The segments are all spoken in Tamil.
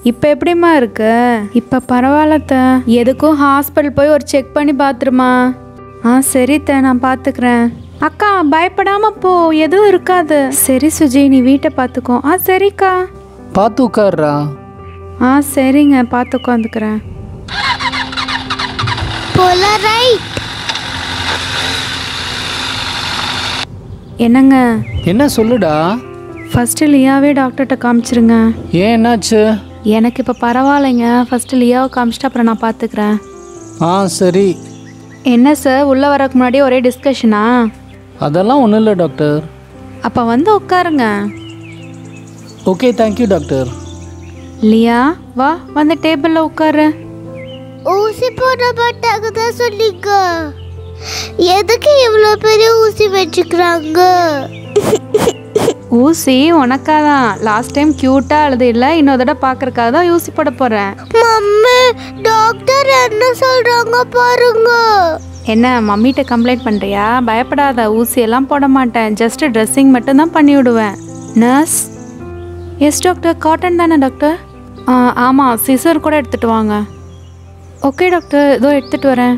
இப்போ எப்படிம்மா இருக்கு இப்போ பரவாயில்லத்த எதுக்கும் ஹாஸ்பிட்டல் போய் ஒரு செக் பண்ணி பார்த்துருமா ஆ சரித்த நான் பார்த்துக்கிறேன் அக்கா பயப்படாம போ எதுவும் இருக்காது சரி சுஜி நீ வீட்டை பார்த்துக்கோ ஆ சரிக்கா பார்த்து உட்கார்றா ஆ சரிங்க பார்த்து உட்காந்துக்கிறேன் போலரைட் என்னங்க என்ன சொல்லுடா ஃபஸ்ட்டு லியாவே டாக்டர்கிட்ட காமிச்சிருங்க ஏன் என்னாச்சு எனக்கு இப்போ பரவாயில்லைங்க ஃபஸ்ட்டு லியாவை காமிச்சிட்டு அப்புறம் நான் பார்த்துக்கிறேன் ஆ சரி என்ன சார் உள்ளே வரக்கு முன்னாடி ஒரே டிஸ்கஷனா அதெல்லாம் ஒன்றும் இல்லை டாக்டர் அப்போ வந்து உட்காருங்க ஓகே தேங்க்யூ டாக்டர் லியா வா வந்து டேபிளில் உட்காரு ஊசி போட மாட்டாங்க தான் சொன்னீங்க எதுக்கு இவ்வளோ பெரிய ஊசி வச்சுக்கிறாங்க ஊசி உனக்காக தான் லாஸ்ட் டைம் க்யூட்டாக அழுது இல்லை இன்னொரு தடவை பார்க்கறக்காக தான் ஊசி போட போகிறேன் மம்மி டாக்டர் என்ன சொல்றாங்க பாருங்க என்ன மம்மிகிட்ட கம்ப்ளைண்ட் பண்ணுறியா பயப்படாத ஊசியெல்லாம் போட மாட்டேன் ஜஸ்ட் ட்ரெஸ்ஸிங் மட்டும்தான் பண்ணி விடுவேன் நர்ஸ் எஸ் டாக்டர் காட்டன் தானே டாக்டர் ஆ ஆமாம் சிசர் கூட எடுத்துகிட்டு வாங்க ஓகே டாக்டர் இதோ எடுத்துகிட்டு வரேன்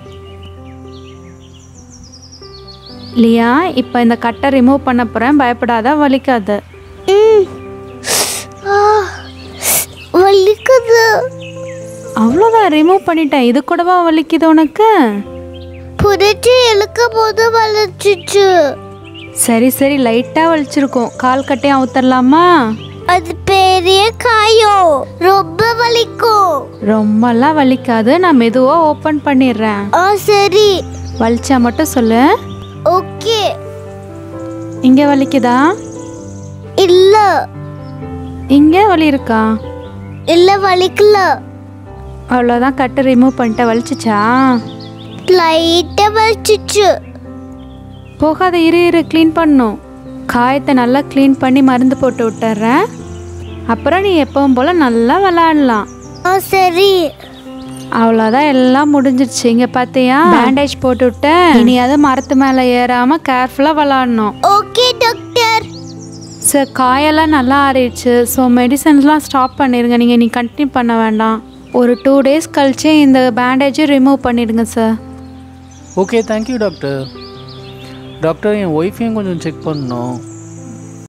லியா இப்போ இந்த கட்டை ரிமூவ் பண்ண போகிறேன் பயப்படாத வலிக்காது ம். ஆ, வலிக்குது அவ்வளோதான் ரிமூவ் பண்ணிட்டேன் இது கூடவா வலிக்குது உனக்கு புடிச்சு இழுக்கும் போது வலிச்சிச்சு சரி சரி லைட்டாக வலிச்சிருக்கும் கால் கட்டையும் அவுத்தரலாமா அது பெரிய காயம் ரொம்ப வலிக்கும் ரொம்பலாம் வலிக்காது நான் மெதுவாக ஓப்பன் பண்ணிடுறேன் ஆ சரி வலிச்சா மட்டும் சொல்லு ஓகே இங்கே வலிக்குதா இல்ல இங்கே வலி இருக்கா இல்ல வலிக்கல அவ்வளோதான் கட்டு ரிமூவ் பண்ணிட்ட வலிச்சிச்சா லைட்டா வலிச்சிச்சு போகாத இரு இரு க்ளீன் பண்ணும் காயத்தை நல்லா க்ளீன் பண்ணி மருந்து போட்டு விட்டுறேன் அப்புறம் நீ எப்பவும் போல் நல்லா விளாடலாம் ஆ சரி அவ்வளோதான் எல்லாம் முடிஞ்சிருச்சு இங்கே பார்த்தியா பேண்டேஜ் போட்டு விட்டேன் இனியாவது மரத்து மேலே ஏறாமல் கேர்ஃபுல்லாக விளாடணும் ஓகே டாக்டர் சார் காயெல்லாம் நல்லா ஆறிடுச்சு ஸோ மெடிசன்ஸ்லாம் ஸ்டாப் பண்ணிடுங்க நீங்கள் நீ கண்டினியூ பண்ண வேண்டாம் ஒரு டூ டேஸ் கழிச்சு இந்த பேண்டேஜை ரிமூவ் பண்ணிடுங்க sir okay thank you doctor doctor என் ஒய்ஃபையும் கொஞ்சம் செக் பண்ணணும்